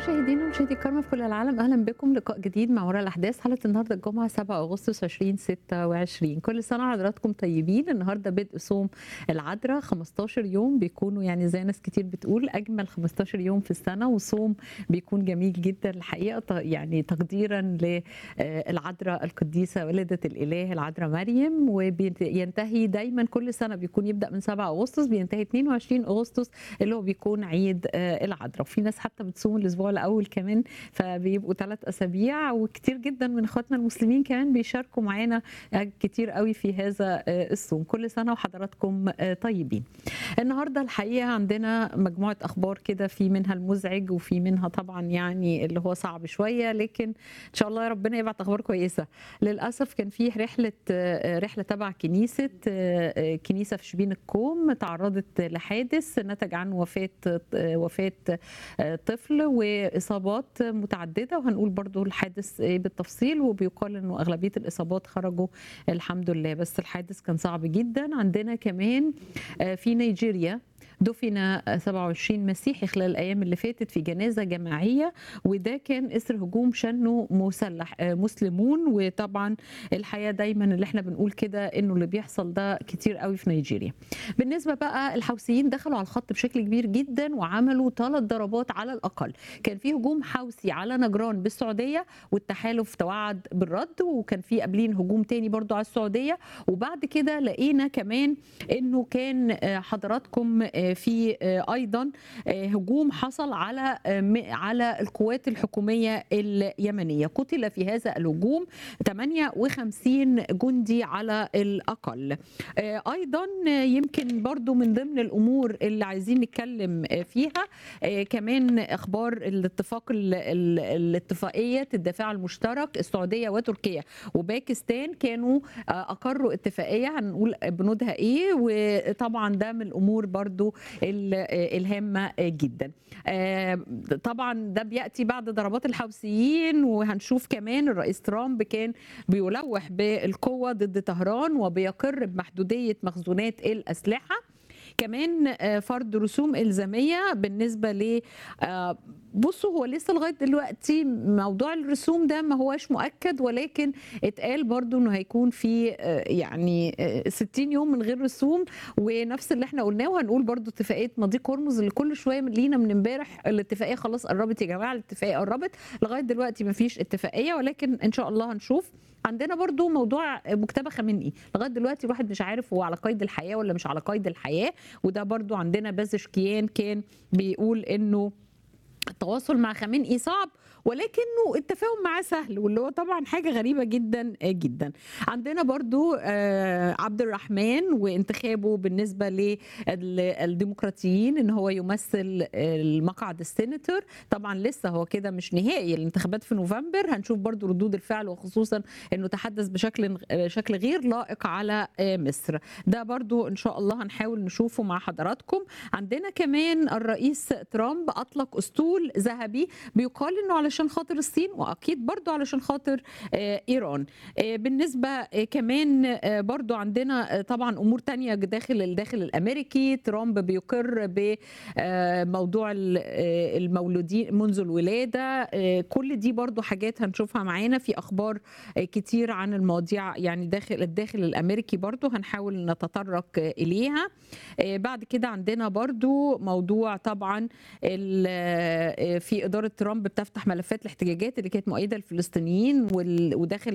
مشاهدينا ومشاهدي الكرام في كل العالم اهلا بكم لقاء جديد مع وراء الاحداث حلقه النهارده الجمعه 7 اغسطس 2026 كل سنه وحضراتكم طيبين النهارده بدء صوم العذراء 15 يوم بيكونوا يعني زي ناس كتير بتقول اجمل 15 يوم في السنه وصوم بيكون جميل جدا الحقيقه ط- يعني تقديرا للعذراء القديسه والده الاله العذراء مريم وينتهي دايما كل سنه بيكون يبدا من 7 اغسطس بينتهي 22 اغسطس اللي هو بيكون عيد آه، العذراء وفي ناس حتى بتصوم الاسبوع الاول كمان فبيبقوا ثلاث اسابيع وكتير جدا من اخواتنا المسلمين كمان بيشاركوا معانا كتير قوي في هذا آه، الصوم كل سنه وحضراتكم آه، طيبين النهارده الحقيقه عندنا مجموعه اخبار كده في منها المزعج وفي منها طبعا يعني اللي هو صعب شويه لكن ان شاء الله يا ربنا يبعت اخبار كويسه للاسف كان في رحله آه، رحله تبع كنيسه آه، آه، كنيسه في شبين الكوم تعرضت لحادث نتج عنه وفاه آه، وفاه آه، طفل واصابات متعدده وهنقول برضو الحادث إيه بالتفصيل وبيقال انه اغلبيه الاصابات خرجوا الحمد لله بس الحادث كان صعب جدا عندنا كمان آه، في نيجيريا دفن 27 مسيحي خلال الايام اللي فاتت في جنازه جماعيه وده كان اثر هجوم شنه مسلح آه، مسلمون وطبعا الحياه دايما اللي احنا بنقول كده انه اللي بيحصل ده كتير قوي في نيجيريا بالنسبه بقى الحوثيين دخلوا على الخط بشكل كبير جدا وعملوا ثلاث ضربات على الاقل كان في هجوم حوثي على نجران بالسعوديه والتحالف توعد بالرد وكان في قبلين هجوم تاني برضو على السعوديه وبعد كده لقينا كمان انه كان آه، حضراتكم آه، في آه، ايضا آه، هجوم حصل على آه، م- على القوات الحكوميه اليمنيه قتل في هذا الهجوم 58 جندي على الاقل آه، ايضا آه، يمكن برضو من ضمن الامور اللي عايزين نتكلم آه، فيها آه، كمان اخبار الاتفاق ال- ال- الاتفاقيه الدفاع المشترك السعوديه وتركيا وباكستان كانوا آه، اقروا اتفاقيه هنقول بنودها ايه وطبعا ده من الامور برضو ال- آه، الهامه آه، جدا آه، طبعا ده بياتي بعد ضربات الحوثيين وهنشوف كمان الرئيس ترامب كان بيلوح بالقوه ضد طهران وبيقر بمحدوديه مخزونات الاسلحه كمان آه، فرض رسوم الزاميه بالنسبه ل آه، بصوا هو لسه لغايه دلوقتي موضوع الرسوم ده ما هواش مؤكد ولكن اتقال برضو انه هيكون في آه، يعني آه، 60 يوم من غير رسوم ونفس اللي احنا قلناه وهنقول برضو اتفاقيه مضيق هرمز اللي كل شويه لينا من امبارح الاتفاقيه خلاص قربت يا جماعه الاتفاقيه قربت لغايه دلوقتي ما فيش اتفاقيه ولكن ان شاء الله هنشوف عندنا برضو موضوع مكتبه خامنئي لغايه دلوقتي الواحد مش عارف هو على قيد الحياه ولا مش على قيد الحياه وده برضو عندنا بازشكيان كان بيقول انه التواصل مع خامنئي صعب ولكنه التفاهم معاه سهل واللي هو طبعا حاجه غريبه جدا جدا عندنا برضو آه، عبد الرحمن وانتخابه بالنسبه للديمقراطيين ان هو يمثل المقعد السيناتور طبعا لسه هو كده مش نهائي الانتخابات في نوفمبر هنشوف برضو ردود الفعل وخصوصا انه تحدث بشكل شكل غير لائق على آه، مصر ده برضو ان شاء الله هنحاول نشوفه مع حضراتكم عندنا كمان الرئيس ترامب اطلق اسطول ذهبي بيقال انه علشان خاطر الصين واكيد برضو علشان خاطر آه، ايران آه، بالنسبه آه، كمان آه، برضو عندنا آه، طبعا امور تانية داخل الداخل الامريكي ترامب بيقر بموضوع المولودين منذ الولاده آه، كل دي برضو حاجات هنشوفها معانا في اخبار آه، كتير عن المواضيع يعني داخل الداخل الامريكي برضو هنحاول نتطرق آه، اليها آه، بعد كده عندنا برضو موضوع طبعا ال- آه، في اداره ترامب بتفتح ملفات الاحتجاجات اللي كانت مؤيده للفلسطينيين وال- وداخل